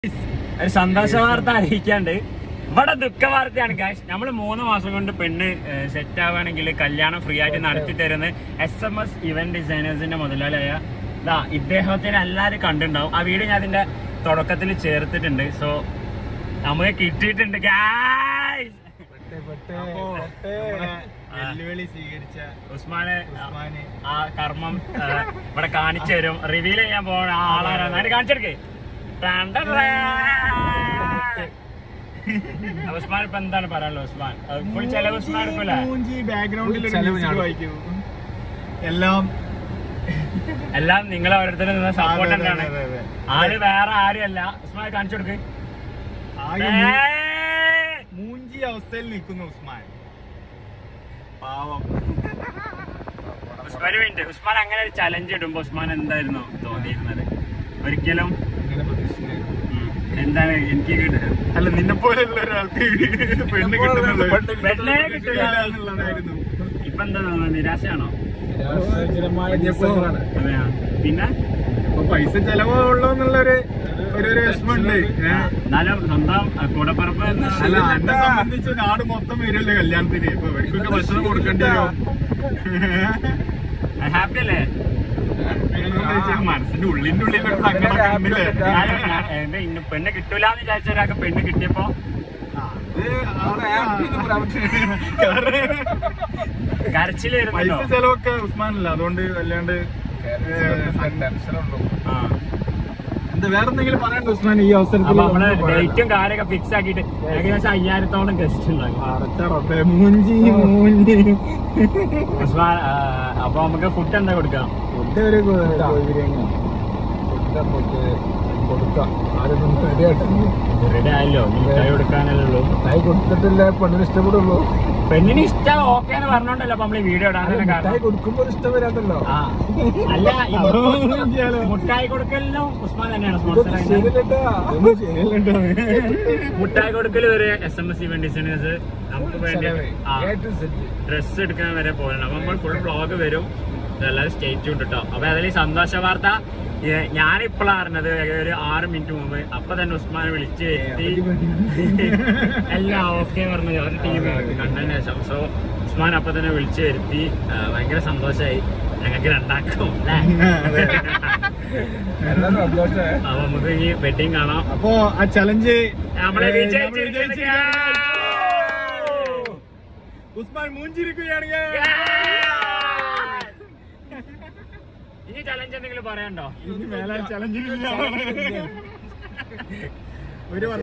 ഒരു സന്തോഷ വാർത്ത അറിയിക്കാണ്ട് ഇവിടെ ദുഃഖ വാർത്തയാണ് ഗായ്സ് നമ്മൾ മൂന്ന് മാസം കൊണ്ട് പെണ്ണ് സെറ്റ് ആവുകയാണെങ്കിൽ കല്യാണം ഫ്രീ ആയിട്ട് നടത്തി തരുന്ന എസ് എം എസ് ഇവന്റ് ഡിസൈനേഴ്സിന്റെ മുതലാളിയായ ഇതാ ഇദ്ദേഹത്തിന് എല്ലാവരും കണ്ടിട്ടുണ്ടാവും ആ വീഡിയോ ഞാൻ അതിന്റെ തുടക്കത്തിൽ ചേർത്തിട്ടുണ്ട് സോ നമുക്ക് കിട്ടിയിട്ടുണ്ട് ഗായ്സ് അപ്പോ നമ്മുടെ വെല്ലുവിളി സ്വീകരിച്ച ഉസ്മാനെ ഉസ്മാന് ആ കർമ്മം ആ, ഇവിടെ കാണിച്ചു തരും റിവീൽ ചെയ്യാൻ പോണ ആ ആളാരാണ് അതിന് കാണിച്ചെടുക്കേ ഉസ്മാൻ ഇപ്പൊ എന്താണ് പറയാനുള്ളത് ഉസ്മാൻ ഫുൾ ചെലവ് ഉസ്മാൻ എടുക്കൂല മൂഞ്ചി ബാക്ക്ഗ്രൗണ്ടിൽ ഒരു ചെലവ് music ഞാൻ വായിക്കൂ എല്ലാം എല്ലാം നിങ്ങൾ ഓരോരുത്തരും നിന്ന് സപ്പോർട്ട് അതെ, തന്നെയാണ് അതെ, അതെ, അതെ. ആര് വേറെ ആരുമല്ല ഉസ്മാൻ കാണിച്ചു കൊടുക്ക് ആകെ മൂ- ഏയ്! മൂഞ്ചി അവസ്ഥയിൽ നിൽക്കുന്നു ഉസ്മാൻ പാവം ഉസ്മാൻ ഒരു മിനിറ്റ് ഉസ്മാൻ അങ്ങനെ ഒരു ചലഞ്ച് ഇടുമ്പോ ഉസ്മാൻ എന്തായിരുന്നു തോന്നിയിരുന്നത് ഒരിക്കലും ഇങ്ങനെ പ്രതീക്ഷിച്ചില്ലായിരുന്നു. ഉം, എന്താണ് എനിക്ക് കിട്ട- അല്ല നിന്നെ പോലെയുള്ള ഒരാൾക്ക് പെണ്ണ് കിട്ടുന്നുള്ളത് പെണ്ണേ കിട്ടില്ല എന്നുള്ളതായിരുന്നു ഇപ്പൊ എന്താ തോന്നുന്നത് നിരാശയാണോ നിരാശാജനമായ ദിവസങ്ങളാണ് അതെയാ പിന്നെ അപ്പൊ പൈസ ചെലവുള്ളൂ എന്നുള്ളൊരു ഒരു ഒരു വിഷമമുണ്ട് ഏ? എന്നാലും സ്വന്തം അഹ് കൂടപ്പിറപ്പ് എന്ന അല്ല എന്നെ സംബന്ധിച്ച് നാട് മൊത്തം വരുമല്ലോ കല്യാണത്തിന് ഇപ്പൊ ഇവർക്കൊക്കെ ഭക്ഷണം കൊടുക്കേണ്ടി വരും ഹാപ്പി അല്ലേ എന്താ വെച്ചാ മനസ്സിന്റെ ഉള്ളിന്റെ ഉള്ളിലൊരു സങ്കടമൊക്കെ ഉണ്ടല്ലേ ഞാന് ഞാൻ- എന്റെ ഇന്ന് പെണ്ണ് കിട്ടൂലെന്ന് വിചാരിച്ച ഒരാൾക്ക് പെണ്ണ് കിട്ടിയപ്പോ അത് happy എന്ന് പറയാൻ കരച്ചില് പൈസ വരുന്നല്ലോ ചെലവൊക്കെ ഉസ്മാനല്ല അതുകൊണ്ട് വല്ലാണ്ട് ടെൻഷനുള്ളൂ ആ എന്താ വേറെ എന്തെങ്കിലും പറയണ്ട ഉസ്മാൻ ഈ അവസരത്തിൽ അപ്പൊ നമ്മള് ഡേറ്റും കാര്യമൊക്കെ ഫിക്സ് ആക്കിയിട്ട് ഏകദേശം അയ്യായിരത്തോളം ഗസ്റ്റ് ഉണ്ടാകും അടച്ചറപ്പേ മൂഞ്ചി മൂഞ്ചി ഉസ്മാൻ ആ, അപ്പൊ നമുക്ക് ഫുഡ് എന്താ കൊടുക്കാം ഫുഡ് ഒരു കോഴി ബിരിയാണി ഫുഡ് നമുക്ക് കൊടുക്കാം ആരും റെഡി ആയിട്ട് റെഡി ആയല്ലോ നീ കൈ കൊടുക്കാനല്ലേ ഉള്ളൂ മിഠായി കൊടുത്തിട്ടില്ല പെണ്ണിന് ഇഷ്ടപ്പെടുള്ളൂ പെണ്ണിന് ഇഷ്ടം ഓക്കെ എന്ന് പറഞ്ഞോണ്ടല്ലോ അപ്പൊ നമ്മള് വീഡിയോ ഇടാൻ മിഠായി കാരണം കൊടുക്കുമ്പോൾ ഇഷ്ടം വരാത്തല്ലോ ആ അല്ല ഈ മൂഞ്ചിയാലോ? മുട്ടായി കൊടുക്കലിനും ഉസ്മാൻ തന്നെയാണ് ഇതൊന്നും സ്പോൺസർ ശരിയല്ലട്ടാ ഒന്നും ശരിയല്ലട്ടോ മുട്ടായി കൊടുക്കൽ വരെ S M S event designers നമുക്ക് വേണ്ടി ചെലവ് A to Z. ഡ്രസ് എടുക്കാൻ വരെ പോകണം അപ്പൊ നമ്മൾ ഫുൾ ബ്ലോഗ് വരും എല്ലാവരും സ്റ്റേറ്റ് ഉണ്ട് കേട്ടോ അപ്പൊ അതിൽ സന്തോഷ വാർത്ത ഞാനിപ്പോഴാണ് അറിഞ്ഞത് ഒരു ആറ് മിനിറ്റ് മുമ്പ് അപ്പൊ തന്നെ ഉസ്മാനെ വിളിച്ച് എത്തി എല്ലാം ഓക്കെ പറഞ്ഞത് ഒരു ടീം കണ്ടതിന് ശേഷം സോ ഉസ്മാൻ അപ്പൊ തന്നെ വിളിച്ചു വരുത്തി ആ, ഭയങ്കര സന്തോഷമായി ഞങ്ങൾക്ക് രണ്ടാക്കും അല്ലേ എല്ലാം സന്തോഷമായി അപ്പൊ നമുക്ക് ഈ വെഡിങ് കാണാം അപ്പോ ആ ചലഞ്ച് നമ്മളെ വിജയിച്ചിരിക്കുന്നു. ഉസ്മാൻ മൂഞ്ചിരിക്കുകയാണെങ്കിൽ ഇനി ചലഞ്ച് എന്തെങ്കിലും പറയണ്ടോ ഇനി മേലെ ചലഞ്ചിലില്ല ഒരു